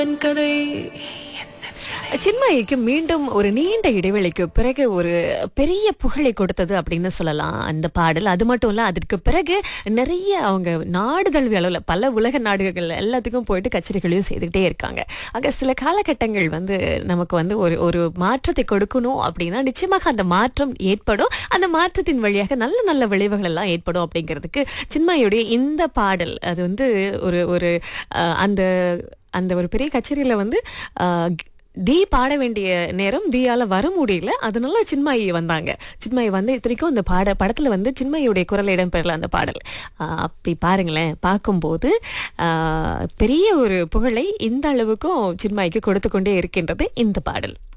என் கதை சின்மயிக்கு மீண்டும் ஒரு நீண்ட இடைவெளிக்கு பிறகு ஒரு பெரிய புகழை கொடுத்தது அப்படின்னு சொல்லலாம் அந்த பாடல் அது மட்டும் இல்ல அதற்கு பிறகு நிறைய அவங்க நாடு தழுவிய அளவில் பல உலக நாடுகள் எல்லாத்துக்கும் போயிட்டு கச்சேரிகளையும் செய்துக்கிட்டே இருக்காங்க ஆக சில காலகட்டங்கள் வந்து நமக்கு வந்து ஒரு ஒரு மாற்றத்தை கொடுக்கணும் அப்படின்னா நிச்சயமாக அந்த மாற்றம் ஏற்படும் அந்த மாற்றத்தின் வழியாக நல்ல நல்ல விளைவுகள் எல்லாம் ஏற்படும் அப்படிங்கிறதுக்கு சின்மயுடைய இந்த பாடல் அது வந்து ஒரு ஒரு அஹ், அந்த அந்த ஒரு பெரிய கச்சேரியில வந்து அஹ், தீ பாட வேண்டிய நேரம் தீயால வர முடியல அதனால சின்மயி வந்தாங்க சின்மயி வந்து இத்தனைக்கும் அந்த பாட படத்துல வந்து சின்மயியுடைய குரல் இடம்பெறல அந்த பாடல் ஆஹ் அப்படி பாருங்களேன் பார்க்கும்போது ஆஹ் பெரிய ஒரு புகழை இந்த அளவுக்கும் சின்மயிக்கு கொடுத்து கொண்டே இருக்கின்றது இந்த பாடல்